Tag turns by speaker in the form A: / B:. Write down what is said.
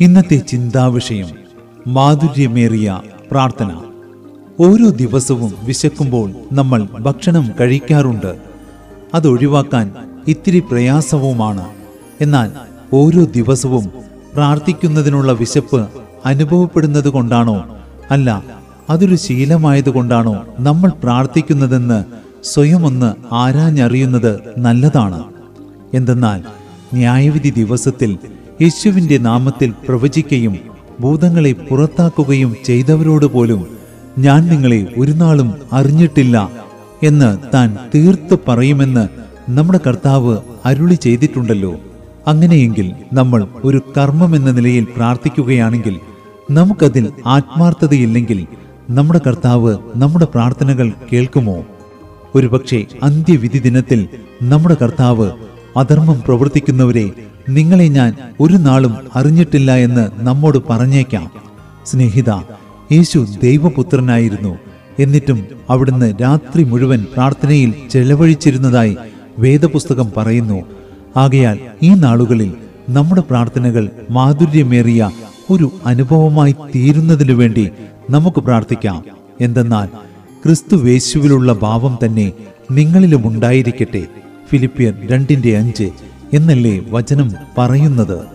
A: ഇന്നത്തെ ചിന്താവിഷയം മാധുര്യമേറിയ പ്രാർത്ഥന ഓരോ ദിവസവും വിശക്കുമ്പോൾ നമ്മൾ ഭക്ഷണം കഴിക്കാറുണ്ട് അതൊഴിവാക്കാൻ ഇത്തിരി പ്രയാസവുമാണ് എന്നാൽ ഓരോ ദിവസവും പ്രാർത്ഥിക്കുന്നതിനുള്ള വിശപ്പ് അനുഭവപ്പെടുന്നത് കൊണ്ടാണോ അല്ല അതൊരു ശീലമായതുകൊണ്ടാണോ നമ്മൾ പ്രാർത്ഥിക്കുന്നതെന്ന് സ്വയം ഒന്ന് ആരാഞ്ഞറിയുന്നത് നല്ലതാണ് എന്തെന്നാൽ ന്യായവിധി ദിവസത്തിൽ യേശുവിന്റെ നാമത്തിൽ പ്രവചിക്കുകയും ഭൂതങ്ങളെ പുറത്താക്കുകയും ചെയ്തവരോട് പോലും ഞാൻ നിങ്ങളെ ഒരു നാളും അറിഞ്ഞിട്ടില്ല എന്ന് താൻ തീർത്ത് പറയുമെന്ന് നമ്മുടെ കർത്താവ് അരുളി ചെയ്തിട്ടുണ്ടല്ലോ അങ്ങനെയെങ്കിൽ നമ്മൾ ഒരു കർമ്മം എന്ന നിലയിൽ പ്രാർത്ഥിക്കുകയാണെങ്കിൽ നമുക്കതിൽ ആത്മാർത്ഥതയില്ലെങ്കിൽ നമ്മുടെ കർത്താവ് നമ്മുടെ പ്രാർത്ഥനകൾ കേൾക്കുമോ ഒരുപക്ഷെ അന്ത്യവിധി ദിനത്തിൽ നമ്മുടെ കർത്താവ് അധർമ്മം പ്രവർത്തിക്കുന്നവരെ നിങ്ങളെ ഞാൻ ഒരു നാളും അറിഞ്ഞിട്ടില്ല എന്ന് നമ്മോട് പറഞ്ഞേക്കാം സ്നേഹിത യേശു ദൈവപുത്രനായിരുന്നു എന്നിട്ടും അവിടുന്ന് രാത്രി മുഴുവൻ പ്രാർത്ഥനയിൽ ചെലവഴിച്ചിരുന്നതായി വേദപുസ്തകം പറയുന്നു ആകയാൽ ഈ നാളുകളിൽ നമ്മുടെ പ്രാർത്ഥനകൾ മാധുര്യമേറിയ ഒരു അനുഭവമായി തീരുന്നതിനു വേണ്ടി നമുക്ക് പ്രാർത്ഥിക്കാം എന്തെന്നാൽ ക്രിസ്തു യേശുവിലുള്ള ഭാവം തന്നെ നിങ്ങളിലും ഉണ്ടായിരിക്കട്ടെ ഫിലിപ്പിയർ രണ്ടിന്റെ അഞ്ച് എന്നല്ലേ വചനം പറയുന്നത്